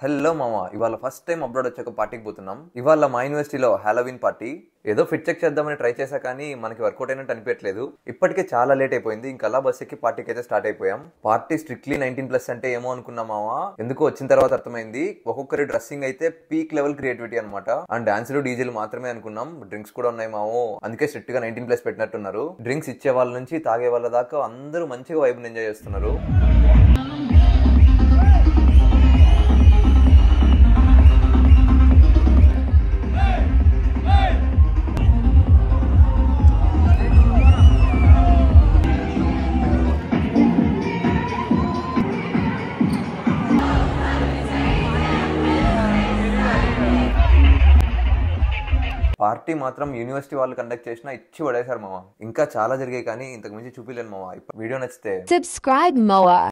Hello మామ ఇవాళ first time abroad వచ్చాక పార్టీకి పోతున్నాం ఇవాళ మా యూనివర్సిటీలో హాలోవిన్ పార్టీ ఏదో ఫిట్ చెక్ చేద్దామని ట్రై చేశా కానీ మనకి వర్కౌట్ అయినట్టు అనిపించట్లేదు ఇప్పటికే చాలా లేట్ అయిపోయింది ఇంకా అలా బస్ ఎక్కి పార్టీకి అయితే స్టార్ట్ అయిపోయాం పార్టీ స్ట్రిక్ట్లీ నైన్టీన్ ప్లస్ అంటే ఏమో అనుకున్నాం మామ ఎందుకో వచ్చిన తర్వాత అర్థమైంది ఒక్కొక్కరి డ్రెస్సింగ్ అయితే పీక్ లెవెల్ క్రియేటివిటీ అనమాట అండ్ డాన్సులు డీజేలు మాత్రమే అనుకున్నాం డ్రింక్స్ కూడా ఉన్నాయి మామో అందుకే స్ట్రిక్ట్ గా నైన్టీన్ ప్లస్ పెట్టినట్టున్నారు డ్రింక్స్ ఇచ్చే వాళ్ళ నుంచి తాగే వాళ్ళ దాకా అందరూ మంచిగా వైబ్ ఎంజాయ్ చేస్తున్నారు పార్టీ మాత్రం యూనివర్సిటీ వాళ్ళు కండక్ట్ చేసిన ఇచ్చి పడేశారు మామ ఇంకా చాలా జరిగాయి కానీ ఇంతకు మించి చూపిలేను మామ వీడియో నచ్చితే Subscribe Moa.